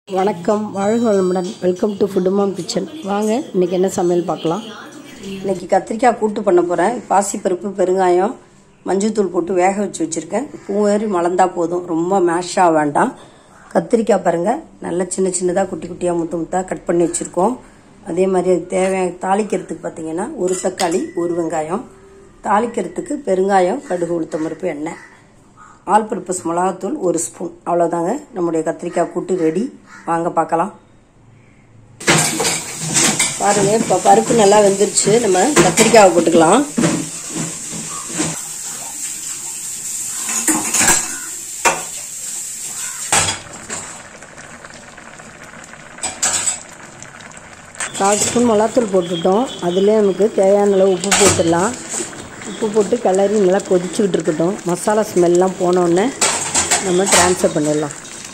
வணக்கம் வாழ்க வளமுடன் வெல்கம் டு ஃபுட்டுமாம் கிச்சன் வாங்க இன்னைக்கு என்ன சமையல் பார்க்கலாம் இன்னைக்கு கத்திரிக்காய் கூட்டு பண்ண போகிறேன் பாசிப்பருப்பு பெருங்காயம் மஞ்சள்தூள் போட்டு வேக வச்சு வச்சுருக்கேன் பூவேறி மலர்ந்தா போதும் ரொம்ப மேஷாக வேண்டாம் கத்திரிக்காய் பாருங்கள் நல்லா சின்ன சின்னதாக குட்டி குட்டியாக முத்து முத்தாக கட் பண்ணி வச்சுருக்கோம் அதே மாதிரி அதுக்கு தேவையான தாளிக்கிறதுக்கு பார்த்தீங்கன்னா ஒரு தக்காளி ஒரு வெங்காயம் தாளிக்கிறதுக்கு பெருங்காயம் கடுகு உளுத்தம் பருப்பு எண்ணெய் ஆல் பர்பஸ் மிளகாத்தூள் ஒரு ஸ்பூன் அவ்வளோதாங்க நம்முடைய கத்திரிக்காய் கூட்டு ரெடி வாங்க பார்க்கலாம் பாருங்க இப்போ பருப்பு நல்லா வெந்துருச்சு நம்ம கத்திரிக்காவை போட்டுக்கலாம் கால் ஸ்பூன் மிளகாத்தூள் போட்டுட்டோம் அதுலேயே நமக்கு தேவையான அளவு உப்பு போட்டுடலாம் உப்பு போட்டு கிளறி நல்லா கொதிச்சுக்கிட்டு இருக்கட்டும் மசாலா ஸ்மெல்லாம் போனோடனே நம்ம ட்ரான்ஸ்ஃபர் பண்ணிடலாம்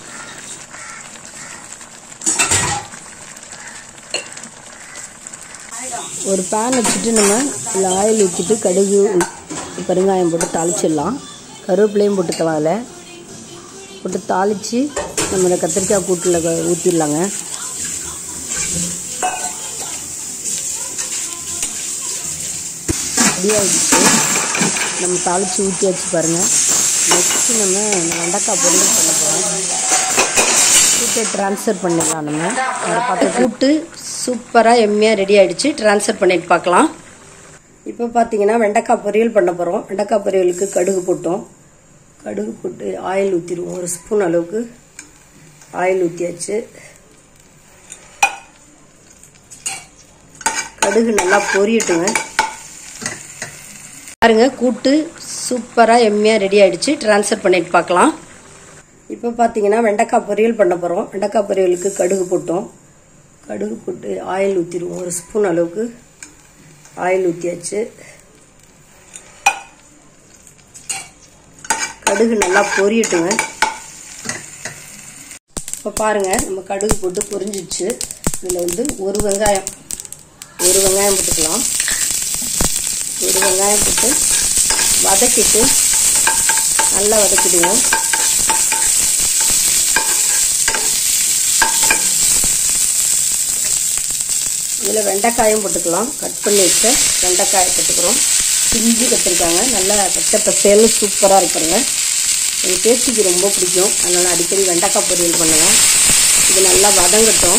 ஒரு பேன் வச்சுட்டு நம்ம இதில் ஆயில் ஊற்றிட்டு கடுகு பெருங்காயம் போட்டு தாளிச்சிடலாம் கருவேப்பிலையும் போட்டுக்கலாம் அதில் போட்டு தாளித்து நம்ம இந்த கத்திரிக்காய் கூட்டில் ஊற்றிடலாங்க ரெடியாகிடுச்சு நம்ம தாளித்து ஊற்றியாச்சு பாருங்கள் நெக்ஸ்ட்டு நம்ம இந்த வெண்டைக்காய் பொரியல் பண்ண போகிறோம் கூட்டை ட்ரான்ஸ்ஃபர் பண்ணிடலாம் நம்ம அதை பார்த்து கூட்டு சூப்பராக எம்மியாக ரெடி ஆகிடுச்சு ட்ரான்ஸ்ஃபர் பண்ணிட்டு பார்க்கலாம் இப்போ பார்த்தீங்கன்னா வெண்டைக்காய் பொரியல் பண்ண போகிறோம் வெண்டைக்காய் பொரியலுக்கு கடுகு போட்டோம் கடுகு போட்டு ஆயில் ஊற்றிடுவோம் ஒரு ஸ்பூன் அளவுக்கு ஆயில் ஊற்றியாச்சு கடுகு நல்லா பொரியட்டுங்க பாருங்க கூட்டு சூப்பராக எம்மியாக ரெடி ஆகிடுச்சு ட்ரான்ஸ்ஃபர் பண்ணிட்டு பார்க்கலாம் இப்போ பார்த்தீங்கன்னா வெண்டைக்காய் பொரியல் பண்ண போகிறோம் வெண்டைக்காய் பொரியலுக்கு கடுகு போட்டோம் கடுகு போட்டு ஆயில் ஊற்றிடுவோம் ஒரு ஸ்பூன் அளவுக்கு ஆயில் ஊற்றியாச்சு கடுகு நல்லா பொரியட்டுங்க இப்போ பாருங்கள் நம்ம கடுகு போட்டு பொரிஞ்சிச்சு இதில் வந்து ஒரு வெங்காயம் ஒரு வெங்காயம் போட்டுக்கலாம் ஒரு வெங்காயம் போட்டு வதக்கிட்டு நல்லா வதக்கிடுவோம் இதில் வெண்டைக்காயும் போட்டுக்கலாம் கட் பண்ணி வச்ச வெண்டைக்காயை போட்டுக்கிறோம் பிஞ்சு கத்திருக்காங்க நல்லா பச்சை பசேல்னு சூப்பராக இருக்கிறங்க எங்கள் பேத்திக்கு ரொம்ப பிடிக்கும் அதனால் அடிக்கடி வெண்டைக்காய் பொரியல் பண்ணுவேன் இது நல்லா வதங்கட்டும்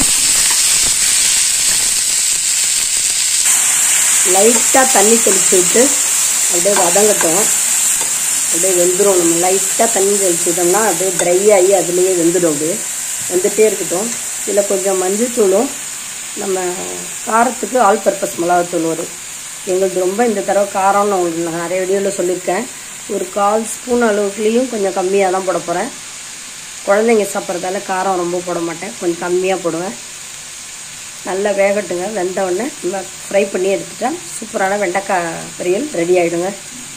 லைட்டாக தண்ணி தெளித்து விட்டு அப்படியே வதங்கட்டும் அப்படியே வெந்துடும் நம்ம லைட்டாக தண்ணி தெளித்து விட்டோம்னா அப்படியே ட்ரை ஆகி அதுலேயே வெந்துடும் அப்படியே வெந்துகிட்டே இருக்கட்டும் இதில் கொஞ்சம் மஞ்சள்தூளும் நம்ம காரத்துக்கு ஆல் பர்பஸ் மிளகாத்தூள் வரும் எங்களுக்கு ரொம்ப இந்த தடவை காரம்னு உங்களுக்கு நான் நிறைய வீடியோவில் சொல்லியிருக்கேன் ஒரு கால் ஸ்பூன் அளவுக்குலேயும் கொஞ்சம் கம்மியாக தான் போட போகிறேன் குழந்தைங்க சாப்பிட்றதால காரம் ரொம்ப போட மாட்டேன் கொஞ்சம் கம்மியாக போடுவேன் நல்லா வேகட்டுங்க வெந்த உடனே நம்ம ஃப்ரை பண்ணி எடுத்துட்டா சூப்பரான வெண்டைக்காய் பொரியல் ரெடி ஆகிடுங்க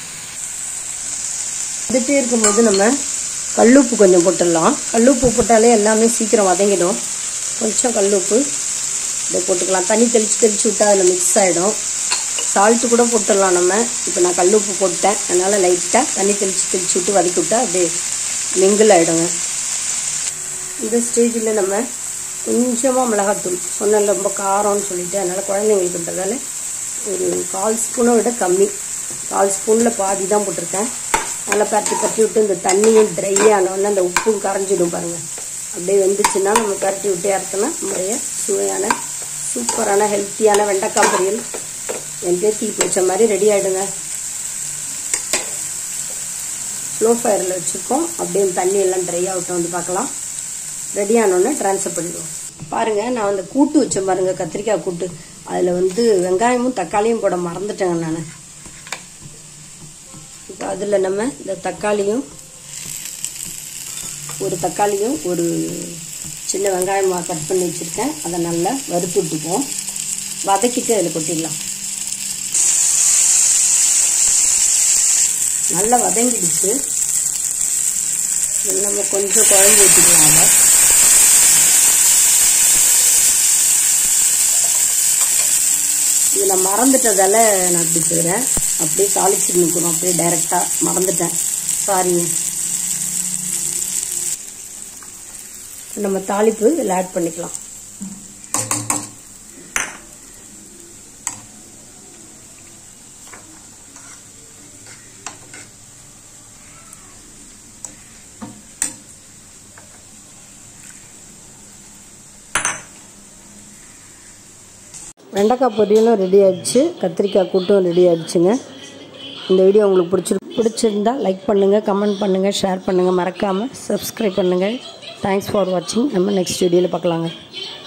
வந்துட்டே இருக்கும்போது நம்ம கல்லுப்பு கொஞ்சம் போட்டுடலாம் கல்லுப்பு போட்டாலே எல்லாமே சீக்கிரம் வதங்கிடும் கொஞ்சம் கல்லுப்பு இதை போட்டுக்கலாம் தண்ணி தெளித்து தெளித்து விட்டால் அதில் மிக்ஸ் ஆகிடும் சால்ட்டு கூட போட்டுடலாம் நம்ம இப்போ நான் கல்லுப்பு போட்டேன் அதனால் லைட்டாக தண்ணி தெளித்து தெளித்து விட்டு வதக்கி விட்டால் அப்படியே மிங்கிள் ஆகிடுங்க இந்த ஸ்டேஜில் நம்ம கொஞ்சமாக மிளகாத்தூள் சொன்னல ரொம்ப காரம்னு சொல்லிட்டு அதனால் குழந்தைங்களுக்குன்றதால ஒரு கால் ஸ்பூனை விட கம்மி கால் ஸ்பூனில் பாதி தான் போட்டிருக்கேன் நல்லா பரட்டி பரட்டி விட்டு இந்த தண்ணியும் ட்ரை ஆனோடனே அந்த உப்பும் கரைஞ்சிடும் பாருங்கள் அப்படியே வெந்துச்சுன்னா நம்ம பரட்டி விட்டு இறத்தோன்னா நம்முடைய சுவையான சூப்பரான ஹெல்த்தியான வெண்டைக்காய் பொரியல் என் பேத்திக்கு பிடிச்ச மாதிரி ரெடி ஆகிடுங்க ஸ்லோ ஃபயரில் வச்சுருக்கோம் அப்படியே தண்ணி எல்லாம் ட்ரை ஆகட்டும் வந்து பார்க்கலாம் ரெடி ஆனோடனே ட்ரான்ஸ்ஃபர் பண்ணிடுவோம் பாருங்கள் நான் அந்த கூட்டு வச்சேன் பாருங்கள் கத்திரிக்காய் கூட்டு அதில் வந்து வெங்காயமும் தக்காளியும் போட மறந்துட்டேங்க நான் இப்போ அதில் நம்ம இந்த தக்காளியும் ஒரு தக்காளியும் ஒரு சின்ன வெங்காயமாக கட் பண்ணி வச்சுருக்கேன் அதை நல்லா வறுத்து விட்டுப்போம் வதக்கிட்டு அதில் கொட்டிடலாம் நல்லா வதங்கிடுச்சு நம்ம கொஞ்சம் குழம்பு ஊற்றிக்கலாம் அதை இது நான் மறந்துட்டதால நான் அப்படி செய்கிறேன் அப்படியே தாளிச்சு நிற்கணும் அப்படியே டைரெக்டாக மறந்துட்டேன் சாரிங்க நம்ம தாளிப்பு இதில் ஆட் பண்ணிக்கலாம் வெண்டைக்காய் பொரியலும் ரெடி ஆயிடுச்சு கத்திரிக்காய் கூட்டும் ரெடி ஆயிடுச்சுங்க இந்த வீடியோ உங்களுக்கு பிடிச்சிரு பிடிச்சிருந்தா லைக் பண்ணுங்கள் கமெண்ட் பண்ணுங்கள் ஷேர் பண்ணுங்கள் மறக்காமல் சப்ஸ்கிரைப் பண்ணுங்கள் தேங்க்ஸ் ஃபார் வாட்சிங் நம்ம நெக்ஸ்ட் வீடியோவில் பார்க்கலாங்க